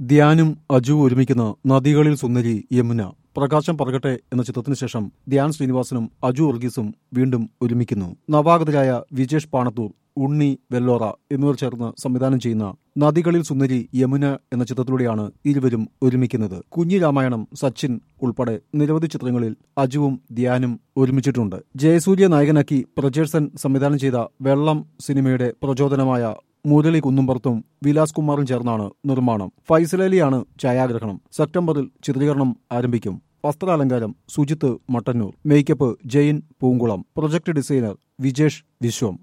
ധ്യാനും അജു ഒരുമിക്കുന്ന നദികളിൽ സുന്ദരി യമുന പ്രകാശം പറകട്ടെ എന്ന ചിത്രത്തിന് ശേഷം ധ്യാൻ ശ്രീനിവാസനും അജു വർഗീസും വീണ്ടും ഒരുമിക്കുന്നു നവാഗതരായ വിജേഷ് പാണത്തൂർ ഉണ്ണി വെല്ലോറ എന്നിവർ ചേർന്ന് സംവിധാനം ചെയ്യുന്ന നദികളിൽ സുന്ദരി യമുന എന്ന ചിത്രത്തിലൂടെയാണ് ഇരുവരും ഒരുമിക്കുന്നത് കുഞ്ഞി രാമായണം സച്ചിൻ ഉൾപ്പെടെ നിരവധി ചിത്രങ്ങളിൽ അജുവും ധ്യാനും ഒരുമിച്ചിട്ടുണ്ട് ജയസൂര്യ നായകനാക്കി പ്രജേഴ്സൻ സംവിധാനം ചെയ്ത വെള്ളം സിനിമയുടെ പ്രചോദനമായ മുരളി കുന്നുംപുറത്തും വിലാസ് കുമാറും ചേർന്നാണ് നിർമ്മാണം ഫൈസലലിയാണ് ഛായാഗ്രഹണം സെപ്റ്റംബറിൽ ചിത്രീകരണം ആരംഭിക്കും വസ്ത്രാലങ്കാരം Sujith Mattannur makeup Jain Poonkulam project designer Vijesh വിശ്വം